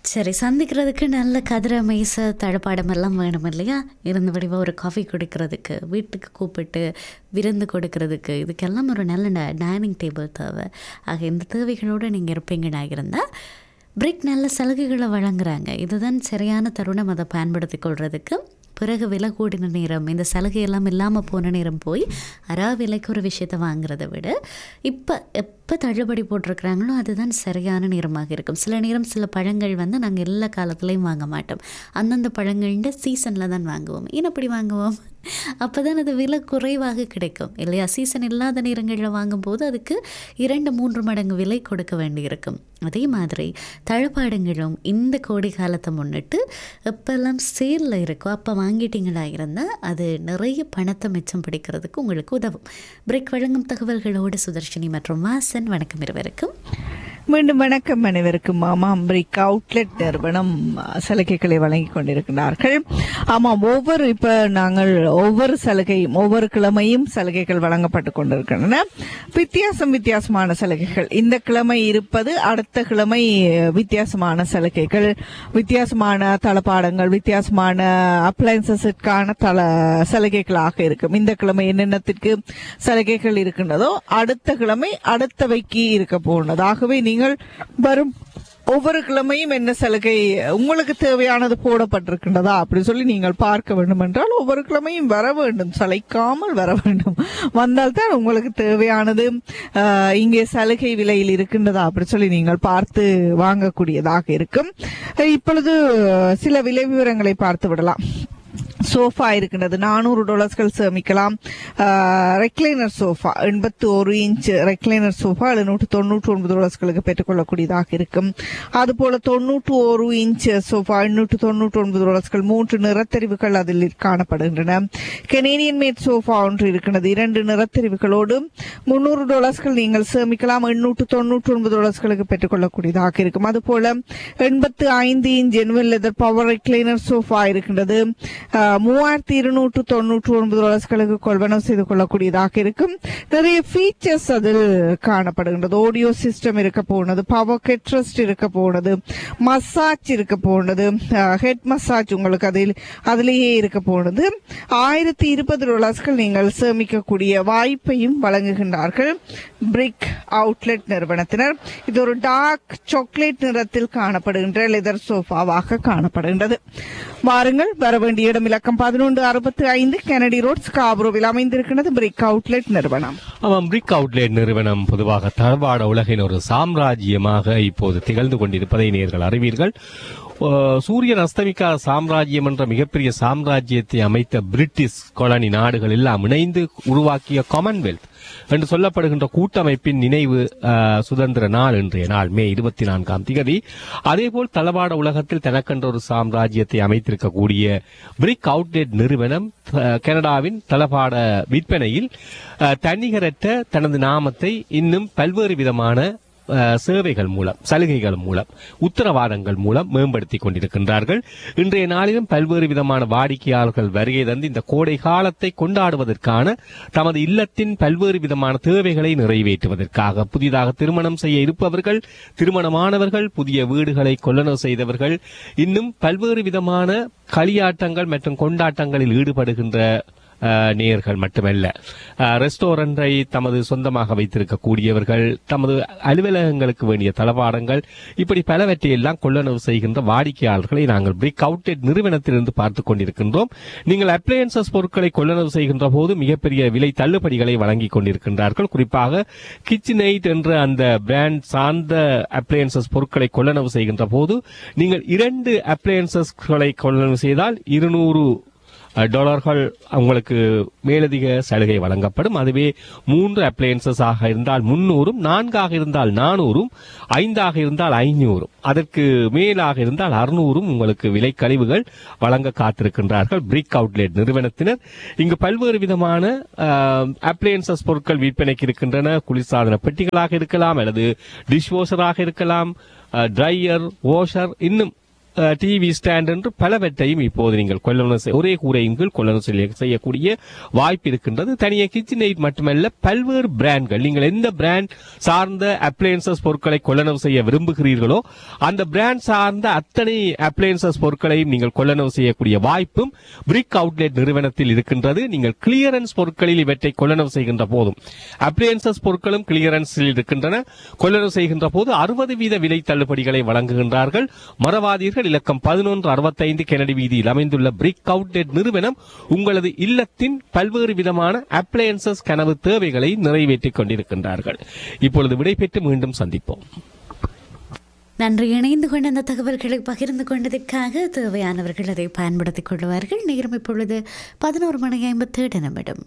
சரி சந்திக்கிறதுக்கு நல்ல கதிரை மேசை தழப்பாடம் எல்லாம் வேணும் இல்லையா இருந்தபடிவா ஒரு காஃபி குடிக்கிறதுக்கு வீட்டுக்கு கூப்பிட்டு விருந்து கொடுக்கறதுக்கு இதுக்கெல்லாம் ஒரு நல்ல டைனிங் டேபிள் தேவை ஆக இந்த தேவைகளோடு நீங்கள் இருப்பீங்கன்னு இருந்தால் பிரிக் நல்ல சலுகைகளை வழங்குறாங்க இதுதான் சரியான தருணம் அதை பயன்படுத்தி கொள்றதுக்கு பிறகு விலை கூடின நேரம் இந்த சலுகை எல்லாம் இல்லாமல் போன நேரம் போய் அரா விலைக்கு ஒரு விஷயத்தை வாங்குறதை விட இப்போ எப்போ தள்ளுபடி போட்டிருக்கிறாங்களோ அதுதான் சரியான நேரமாக இருக்கும் சில நேரம் சில பழங்கள் வந்து நாங்கள் எல்லா காலத்துலேயும் வாங்க மாட்டோம் அந்தந்த பழங்கள்ன்ற சீசனில் தான் வாங்குவோம் ஏன் அப்படி வாங்குவோம் அப்போ தான் அது விலை குறைவாக கிடைக்கும் இல்லையா சீசன் இல்லாத நேரங்களில் வாங்கும்போது அதுக்கு இரண்டு மூன்று மடங்கு விலை கொடுக்க வேண்டியிருக்கும் அதே மாதிரி தழப்பாடங்களும் இந்த கோடை காலத்தை முன்னிட்டு எப்பெல்லாம் சேலில் இருக்கோ அப்போ வாங்கிட்டீங்களா இருந்தால் அது நிறைய பணத்தை மிச்சம் பிடிக்கிறதுக்கு உங்களுக்கு உதவும் பிரேக் வழங்கும் தகவல்களோடு சுதர்ஷினி மற்றும் வாசன் வணக்கம் இருவருக்கும் மீண்டும் வணக்கம் அனைவருக்கும் ஆமா அம்பிரிக் அவுட்லெட் நிறுவனம் சலுகைகளை வழங்கி கொண்டிருக்கிறார்கள் ஆமாம் ஒவ்வொரு இப்ப நாங்கள் ஒவ்வொரு சலுகையும் ஒவ்வொரு கிழமையும் சலுகைகள் வழங்கப்பட்டு கொண்டிருக்கின்றன வித்தியாசம் வித்தியாசமான சலுகைகள் இந்த கிழமை இருப்பது அடுத்த கிழமை வித்தியாசமான சலுகைகள் வித்தியாசமான தளபாடங்கள் வித்தியாசமான அப்ளைன்சஸுக்கான தள சலுகைகளாக இருக்கும் இந்த கிழமை என்னென்னத்திற்கு சலுகைகள் இருக்கின்றதோ அடுத்த கிழமை அடுத்தவைக்கு இருக்க போனது ஆகவே நீங்கள் வரும் ஒவ்வொரு கிழமையும் என்ன சலுகை உங்களுக்கு தேவையானது போடப்பட்டிருக்கின்றதா அப்படி சொல்லி நீங்கள் பார்க்க வேண்டும் என்றால் ஒவ்வொரு கிழமையும் வர வேண்டும் சளைக்காமல் வர வேண்டும் வந்தால் தான் உங்களுக்கு தேவையானது ஆஹ், இங்கே சலுகை விலையில் இருக்கின்றதா அப்படி சொல்லி நீங்கள் பார்த்து வாங்கக்கூடியதாக இருக்கும் இப்பொழுது சில விலை விவரங்களை பார்த்து விடலாம் சோஃபா இருக்கின்றது நானூறு டாலர்ஸ்கள் சேமிக்கலாம் ரெக்லைனர் சோஃபா எண்பத்தி ஒரு இன்ச் ரெக்லைனர் சோஃபா எழுநூற்று தொண்ணூற்றி ஒன்பது டாலர்ஸ்களுக்கு பெற்றுக்கொள்ளக்கூடியதாக இருக்கும் அதுபோல தொண்ணூற்று ஒரு இன்ச் சோஃபா எண்ணூற்று தொண்ணூற்றி ஒன்பது டாலர்ஸ்கள் மூன்று நிறத்தெரிவுகள் அதில் காணப்படுகின்றன கெனேடியன் மேட் சோஃபா ஒன்று இருக்கின்றது இரண்டு நிறத்தெரிவுகளோடு முன்னூறு டாலர்ஸ்கள் நீங்கள் சேமிக்கலாம் எண்ணூற்று தொண்ணூற்றி ஒன்பது டாலர்ஸ்களுக்கு பெற்றுக்கொள்ளக்கூடியதாக இருக்கும் அதுபோல எண்பத்து ஐந்து inch genuine leather power recliner sofa இருக்கின்றது ஆஹ், மூவாயிரத்தி இருநூற்று தொண்ணூற்று ஒன்பது டாலர்ஸ்களுக்கு கொள்வனவு செய்து கொள்ளக்கூடியதாக இருக்கும் நிறைய ஃபீச்சர்ஸ் அதில் காணப்படுகின்றது ஆடியோ சிஸ்டம் இருக்க போனது பவர் கெட்ரஸ்ட் இருக்க போனது மசாஜ் இருக்க போனது ஹெட் மசாஜ் உங்களுக்கு அதில் அதிலேயே இருக்க போனது ஆயிரத்தி இருபது டாலர்ஸ்கள் நீங்கள் சேமிக்கக்கூடிய வாய்ப்பையும் வழங்குகின்றார்கள் பிரிக் அவுட்லெட் நிறுவனத்தினர் இது ஒரு டார்க் சாக்லேட் நிறத்தில் காணப்படுகின்ற லெதர் சோஃபாவாக காணப்படுகின்றது வாருங்கள் வர வேண்டிய இடம் இலக்கம் பதினொன்று அறுபத்தி ஐந்து கெனடி ரோட் ஸ்காப்ரோவில் அமைந்திருக்கிறது பிரிக் அவுட்லெட் நிறுவனம் ஆமாம் பிரிக் அவுட்லெட் நிறுவனம் பொதுவாக தளவாட உலகின் ஒரு சாம்ராஜ்யமாக இப்போது திகழ்ந்து கொண்டிருப்பதை நேர்கள் அறிவீர்கள் அஹ், சூரியன் அஸ்தமிக்காத சாம்ராஜ்யம் என்ற மிகப்பெரிய சாம்ராஜ்யத்தை அமைத்த பிரிட்டிஷ் கொலனி நாடுகள் எல்லாம் இணைந்து உருவாக்கிய காமன்வெல்த் என்று சொல்லப்படுகின்ற கூட்டமைப்பின் நினைவு அஹ், சுதந்திர நாள் இன்றைய நாள் மே இருபத்தி நான்காம் திகதி அதேபோல் தளவாட உலகத்தில் தனக்கென்ற ஒரு சாம்ராஜ்யத்தை அமைத்திருக்கக்கூடிய பிரிக் அவுட்லெட் நிறுவனம் அஹ், கனடாவின் தளபாட விற்பனையில் அஹ், தன்னிகரற்ற தனது நாமத்தை இன்னும் பல்வேறு விதமான அஹ், சேவைகள் மூலம் சலுகைகள் மூலம் உத்தரவாதங்கள் மூலம் மேம்படுத்திக் கொண்டிருக்கின்றார்கள் இன்றைய நாளிலும் பல்வேறு விதமான வாடிக்கையாளர்கள் வருகை தந்து இந்த கோடை காலத்தை கொண்டாடுவதற்கான தமது இல்லத்தின் பல்வேறு விதமான தேவைகளை நிறைவேற்றுவதற்காக புதிதாக திருமணம் செய்ய இருப்பவர்கள் திருமணமானவர்கள் புதிய வீடுகளை கொள்ளனவு செய்தவர்கள் இன்னும் பல்வேறு விதமான களியாட்டங்கள் மற்றும் கொண்டாட்டங்களில் ஈடுபடுகின்ற அஹ், நேயர்கள் மட்டுமல்ல அஹ், ரெஸ்டாரண்டை தமது சொந்தமாக வைத்திருக்கக்கூடியவர்கள் தமது அலுவலகங்களுக்கு வேண்டிய தளவாடங்கள் இப்படி பலவற்றை எல்லாம் கொள்ளளவு செய்கின்ற வாடிக்கையாளர்களை நாங்கள் பிரிக் அவுட்லெட் நிறுவனத்திலிருந்து பார்த்துக் கொண்டிருக்கின்றோம் நீங்கள் அப்ளையன்சஸ் பொருட்களை கொள்ளளவு செய்கின்ற போது மிகப்பெரிய விலை தள்ளுபடிகளை வழங்கிக் கொண்டிருக்கின்றார்கள் குறிப்பாக கிச்சன் எயிட் என்ற அந்த பிராண்ட் சார்ந்த அப்ளையன்சஸ் பொருட்களை கொள்ளளவு செய்கின்ற போது நீங்கள் இரண்டு அப்ளையன்சஸ்களை கொள்ளளவு செய்தால் இருநூறு அஹ், டாலர்கள் உங்களுக்கு மேலதிக சலுகை வழங்கப்படும் அதுவே மூன்று அப்ளையன்சஸ் ஆக இருந்தால் முன்னூறும் நான்காக இருந்தால் நானூறும் ஐந்தாக இருந்தால் ஐநூறும் அதற்கு மேலாக இருந்தால் அறுநூறும் உங்களுக்கு விலை கழிவுகள் வழங்க காத்திருக்கின்றார்கள் பிரிக் அவுட்லெட் நிறுவனத்தினர் இங்கு பல்வேறு விதமான அப்ளையன்சஸ் பொருட்கள் விற்பனைக்கு இருக்கின்றன குளிர்சாதன பெட்டிகளாக இருக்கலாம் அல்லது டிஷ்வாஷராக இருக்கலாம் ட்ரையர் வாஷர் இன்னும் டிவி ஸ்டாண்ட் என்று பலவற்றையும் இப்போது நீங்கள் கொள்ளணும் செய்- ஒரே கூரையின் கீழ் கொள்ளணும் செய்ய- செய்யக்கூடிய வாய்ப்பு இருக்கின்றது தனியாக கிச்சன் எய்ட் மட்டுமல்ல பல்வேறு பிராண்ட்கள் நீங்கள் எந்த பிராண்ட் சார்ந்த அப்ளையன்சஸ் பொருட்களை கொள்ளளவு செய்ய விரும்புகிறீர்களோ அந்த பிராண்ட் சார்ந்த அத்தனை அப்ளையன்சஸ் பொருட்களையும் நீங்கள் கொள்ளளவு செய்யக்கூடிய வாய்ப்பும் பிரிக் அவுட்லெட் நிறுவனத்தில் இருக்கின்றது நீங்கள் கிளியரன்ஸ் பொருட்களில் இவற்றை கொள்ளளவு செய்கின்ற போதும் அப்ளையன்சஸ் பொருட்களும் கிளியரன்ஸில் இருக்கின்றன கொள்ளளவு செய்கின்ற போது அறுபது வீத விலை தள்ளுபடிகளை வழங்குகின்றார்கள் மறவாதீர்கள் இலக்கம் பதினொன்று அறுபத்தைந்து கெனடி வீதியில் அமைந்துள்ள பிரிக் அவுட்லெட் நிறுவனம் உங்களது இல்லத்தின் பல்வேறு விதமான அப்ளையன்சஸ் கனவு தேவைகளை நிறைவேற்றிக் கொண்டிருக்கின்றார்கள் இப்பொழுது விடைபெற்று மீண்டும் சந்திப்போம் நன்றி இணைந்து கொண்ட அந்த தகவல்களை பகிர்ந்து கொண்டதற்காக தேவையானவர்கள் அதை பயன்படுத்திக் கொள்வார்கள் நேரம் இப்பொழுது பதினோரு மணி ஐம்பத்தேழு நிமிடம்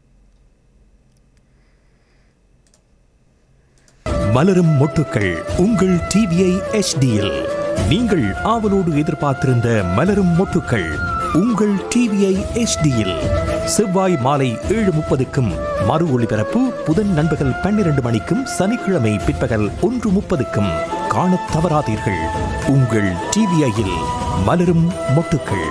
மலரும் மொட்டுக்கள் உங்கள் டிவிஐ எச்டியில் நீங்கள் ஆவலோடு எதிர்பார்த்திருந்த மலரும் மொட்டுக்கள் உங்கள் டிவிஐ எச்டியில் செவ்வாய் மாலை ஏழு முப்பதுக்கும் மறு ஒளிபரப்பு புதன் நண்பகல் பன்னிரண்டு மணிக்கும் சனிக்கிழமை பிற்பகல் ஒன்று முப்பதுக்கும் காணத் தவறாதீர்கள் உங்கள் டிவிஐயில் மலரும் மொட்டுக்கள்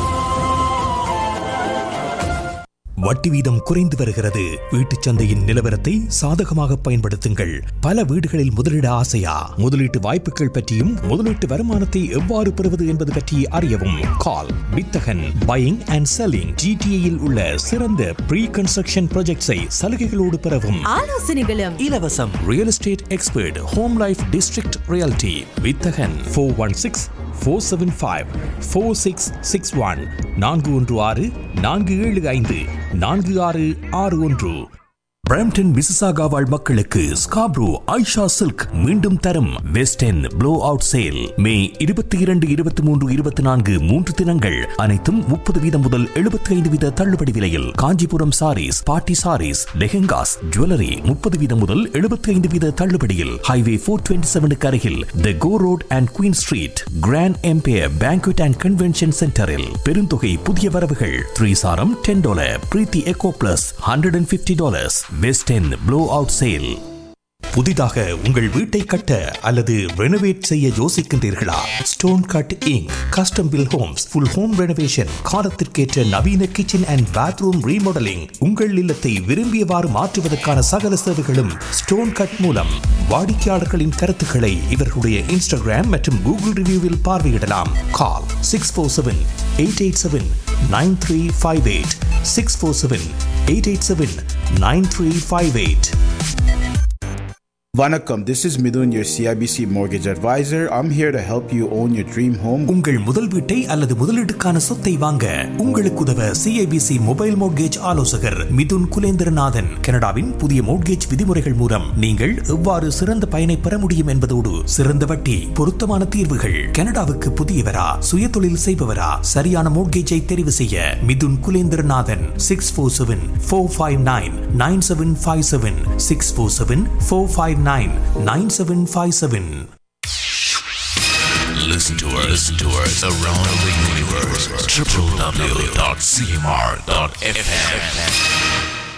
வட்டி வீதம் குறைந்து வருகிறது வீட்டுச் சந்தையின் நிலவரத்தை சாதகமாக பயன்படுத்துங்கள் பல வீடுகளில் முதலீட ஆசையா முதலீட்டு வாய்ப்புகள் பற்றியும் முதலீட்டு வருமானத்தை எவ்வாறு பெறுவது என்பது பற்றி அறியவும் கால் வித்தகன் பையிங் அண்ட் செல்லிங் ஜிடிஏயில் உள்ள சிறந்த ப்ரீ கன்ஸ்ட்ரக்ஷன் ப்ராஜெக்ட்ஸை சலுகைகளோடு பெறவும் ஆலோசனைகளும் இலவசம் real estate expert home life district realty Vithagan four one six four seven five four six six one நான்கு ஒன்று ஆறு நான்கு ஏழு ஐந்து நான்கு ஆறு ஆறு ஒன்று பிரம்டன் மிசிசாகா வாழ் மக்களுக்கு ஸ்காப்ரோ ஐஷா சில்க் மீண்டும் தரும் west end blow out sale மே இருபத்தி இரண்டு இருபத்தி மூன்று இருபத்தி நான்கு மூன்று தினங்கள் அனைத்தும் முப்பது வீதம் முதல் எழுபத்தி ஐந்து வீத தள்ளுபடி விலையில் காஞ்சிபுரம் சாரீஸ் பாட்டி சாரீஸ் லெஹெங்காஸ் ஜுவல்லரி முப்பது வீதம் முதல் எழுபத்தி ஐந்து வீத தள்ளுபடியில் ஹைவே போர் டுவெண்ட்டி செவனுக்கு அருகில் the go road and Queen street grand empire banquet and convention சென்டரில் பெருந்தொகை புதிய வரவுகள் த்ரீ சாரம் ten dollar free Echo plus hundred and fifty dollars west end blow out sale புதிதாக உங்கள் வீட்டை கட்ட அல்லது ரெனோவேட் செய்ய யோசிக்கின்றீர்களா stone cut inc custom build homes full home renovation காலத்திற்கேற்ற நவீன கிச்சன் அண்ட் பாத்ரூம் ரீமாடலிங் உங்கள் இல்லத்தை விரும்பியவாறு மாற்றுவதற்கான சகல சேவைகளும் ஸ்டோன் கட் மூலம் வாடிக்கையாளர்களின் கருத்துக்களை இவர்களுடைய இன்ஸ்டாகிராம் மற்றும் கூகுள் ரிவ்யூவில் பார்வையிடலாம் call six four seven eight eight seven nine three five eight six four seven eight eight seven nine three five eight Vanakkam, this is Midun, your CIBC mortgage advisor. I'm here to help you own your dream home. உங்கள் முதல் வீட்டை அல்லது முதலீட்டுக்கான சொத்தை வாங்க உங்களுக்கு உதவ CIBC mobile mortgage ஆலோசகர் மிதுன் குலேந்திரநாதன் கனடாவின் புதிய மோட்கேஜ் விதிமுறைகள் மூலம் நீங்கள் எவ்வாறு சிறந்த பயனை பெற முடியும் என்பதோடு சிறந்த வட்டி பொருத்தமான தீர்வுகள் கனடாவுக்கு புதியவரா சுய தொழில் செய்பவரா சரியான மோட்கேஜை தெரிவு செய்ய Mithun Kulendranathan six four seven four five nine nine seven five seven six four seven four five nine nine seven five seven Listen to us, listen to us around the universe. www.cmr.fm.